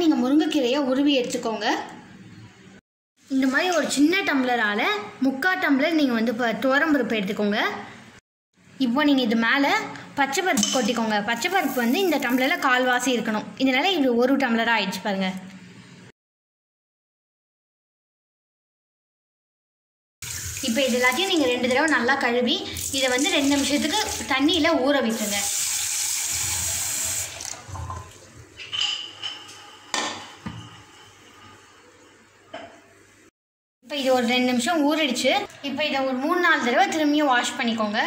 நீங்கள் முருங்கைக்கீரையை உருவி எடுத்துக்கோங்க இந்த மாதிரி ஒரு சின்ன டம்ளரால் முக்கா டம்ளர் நீங்கள் வந்து இப்போ துவரம்பருப்பு எடுத்துக்கோங்க இப்போ நீங்கள் இது மேலே பச்சை பருப்பு கொட்டிக்கோங்க பச்சை பருப்பு வந்து இந்த டம்ளரில் கால்வாசி இருக்கணும் இதனால் இது ஒரு டம்ளராக ஆயிடுச்சு பாருங்கள் இப்போ இது எல்லாத்தையும் நீங்கள் ரெண்டு தடவை நல்லா கழுவி இதை வந்து ரெண்டு நிமிஷத்துக்கு தண்ணியில் ஊற விட்டுருங்க இப்போ இது ஒரு ரெண்டு நிமிஷம் ஊறிடுச்சு இப்போ இதை ஒரு மூணு நாலு தடவை திரும்பியும் வாஷ் பண்ணிக்கோங்க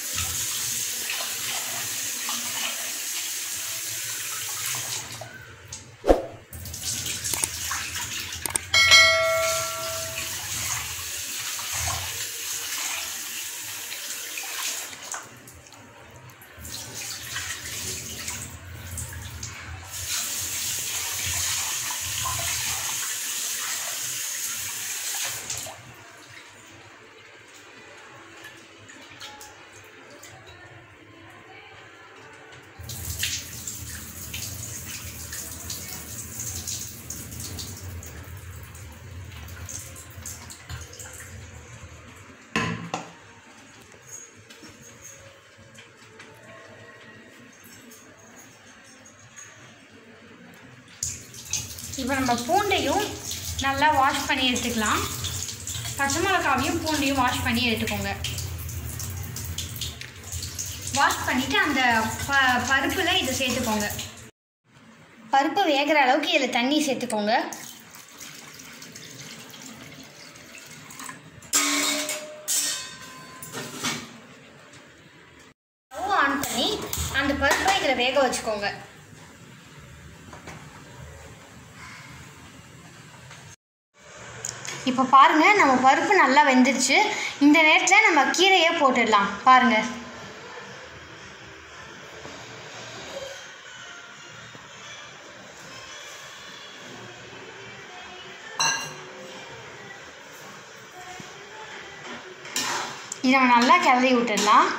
இப்போ நம்ம பூண்டையும் நல்லா வாஷ் பண்ணி எடுத்துக்கலாம் பச்சை மிளகாவையும் பூண்டையும் வாஷ் பண்ணி எடுத்துக்கோங்க வாஷ் பண்ணிவிட்டு அந்த ப பருப்பில் இதை சேர்த்துக்கோங்க பருப்பு வேகிற அளவுக்கு இதில் தண்ணி சேர்த்துக்கோங்க ஸ்டவ் ஆன் பண்ணி அந்த பருப்பை இதில் வேக வச்சுக்கோங்க இப்போ பாருங்கள் நம்ம பருப்பு நல்லா வெந்துருச்சு இந்த நேரத்தில் நம்ம கீரையை போட்டுடலாம் பாருங்கள் இதை நம்ம நல்லா கிளறி விட்டுடலாம்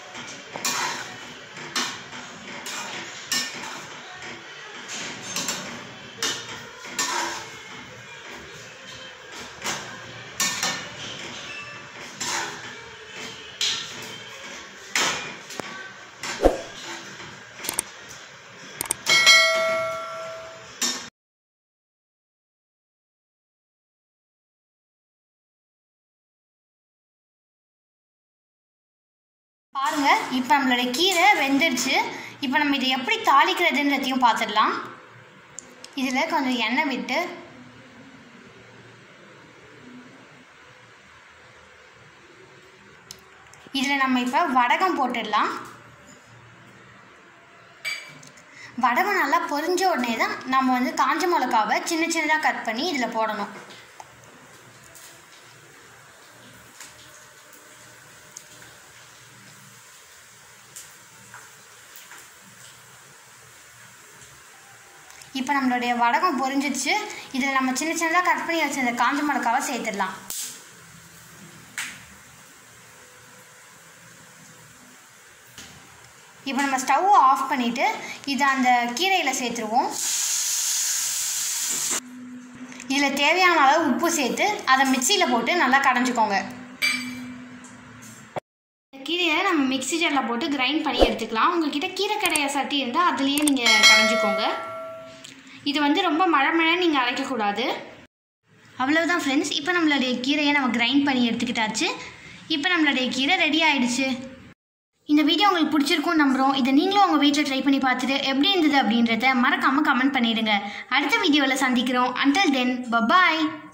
பாருங்க இப்போ நம்மளோட கீரை வெந்துருச்சு இப்போ நம்ம இதை எப்படி தாளிக்கிறதுன்றதையும் பார்த்துடலாம் இதில் கொஞ்சம் எண்ணெய் விட்டு இதில் நம்ம இப்போ வடகம் போட்டுடலாம் வடகம் நல்லா பொரிஞ்ச உடனே தான் நம்ம வந்து காஞ்ச மிளகாவை சின்ன சின்னதாக கட் பண்ணி இதில் போடணும் இப்போ நம்மளுடைய வடகம் பொரிஞ்சிடுச்சு இதில் நம்ம சின்ன சின்னதாக கட் பண்ணி வச்சிருந்த காஞ்ச மிளகாவை சேர்த்துடலாம் இப்போ நம்ம ஸ்டவ்வை ஆஃப் பண்ணிவிட்டு இதை அந்த கீரையில் சேர்த்துருவோம் இதில் தேவையான அளவு உப்பு சேர்த்து அதை மிக்சியில் போட்டு நல்லா கடைஞ்சிக்கோங்க கீரையை நம்ம மிக்ஸி ஜாரில் போட்டு கிரைண்ட் பண்ணி எடுத்துக்கலாம் உங்ககிட்ட கீரை கடைய சட்டி இருந்தால் அதுலேயே நீங்கள் கடைஞ்சிக்கோங்க இது வந்து ரொம்ப மழை மழை நீங்கள் அரைக்கக்கூடாது அவ்வளவுதான் ஃப்ரெண்ட்ஸ் இப்போ நம்மளுடைய கீரையை நம்ம கிரைண்ட் பண்ணி எடுத்துக்கிட்டாச்சு இப்போ நம்மளுடைய கீரை ரெடி ஆயிடுச்சு இந்த வீடியோ உங்களுக்கு பிடிச்சிருக்கும் நம்புகிறோம் இதை நீங்களும் உங்கள் வீட்டில் ட்ரை பண்ணி பார்த்துட்டு எப்படி இருந்தது அப்படின்றத மறக்காமல் கமெண்ட் பண்ணிடுங்க அடுத்த வீடியோவில் சந்திக்கிறோம் அன்டில் தென் பபாய்